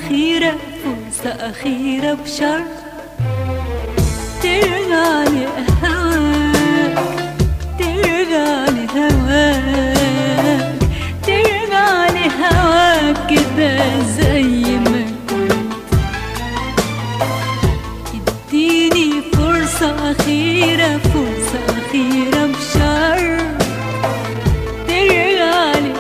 أخيرة فرصة أخيرة بشرط ترجع لهواك ترجع لهواك ترجع لهواك كده زي ما كنت اديني فرصة أخيرة فرصة أخيرة بشرط ترجع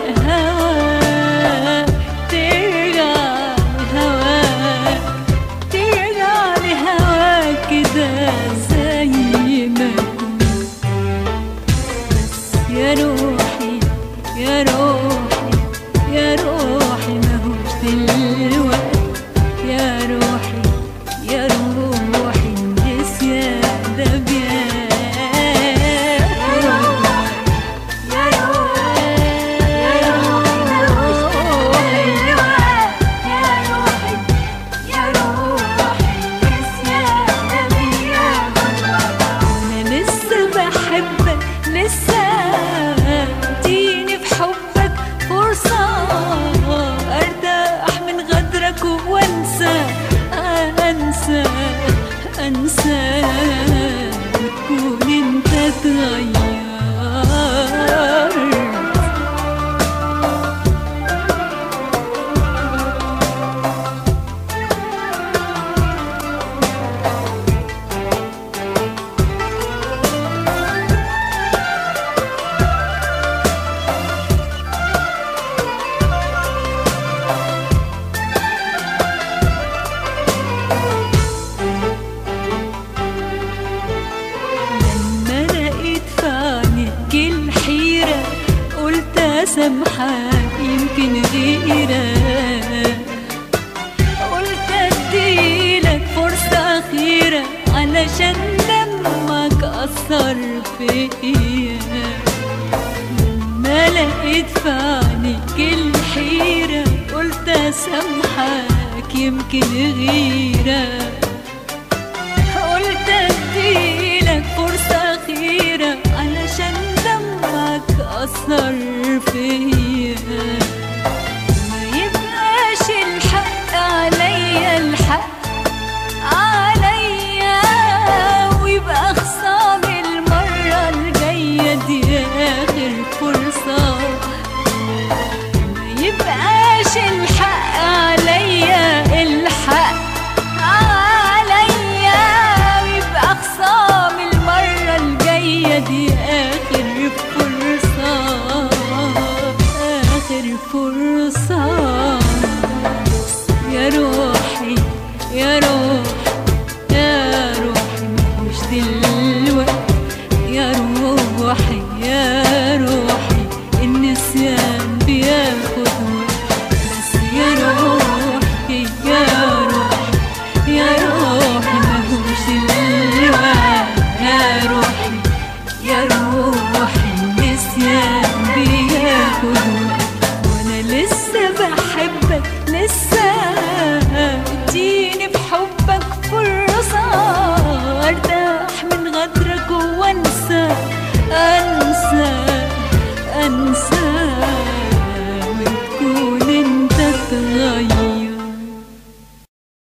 لهواك ترجع لهواك ترجع لهواك كده زي ما كنت بس يا روحي يا روحي يا روحي ما هوش دلوقتي يا روحي يا روحي النسيان ده بيا يا روحي يا روحي يا روحي يا روحي نسيان بيا انا لسه بحبك لسه اديني في حبك فرصة ارتاح من غدرك وانسى انسى انسى وتكون انت اتغيرت لما لقيت في عينيك الحيرة قلت أسامحك يمكن غيرك قلت أديلك فرصة أخيرة علشان دمك أثر فيا لما لقيت في عينيك الحيرة قلت أسامحك يمكن غيرك قلت اديلك فرصة أخيرة علشان دمك أثر فيا ما يبقاش الحق عليا الحق عليا ويبقى خصامي المرة الجاية دي آخر فرصة ما يبقاش الحق عليا الحق عليا ويبقى خصام المرة الجاية دي آخر فرصة آخر فرصة يا روحي يا روحي يا روحي مش دلوقتي يا روحي يا روحي النسيان بياخد وقت بس يا روحي يا روحي يا روحي مهوش دلوقتي يا روحي يا روحي النسيان بياخد وقت وانا لسه بحبك لسه اديني بحبك فرصة ارتاح من غدرك وانسى انسى انسى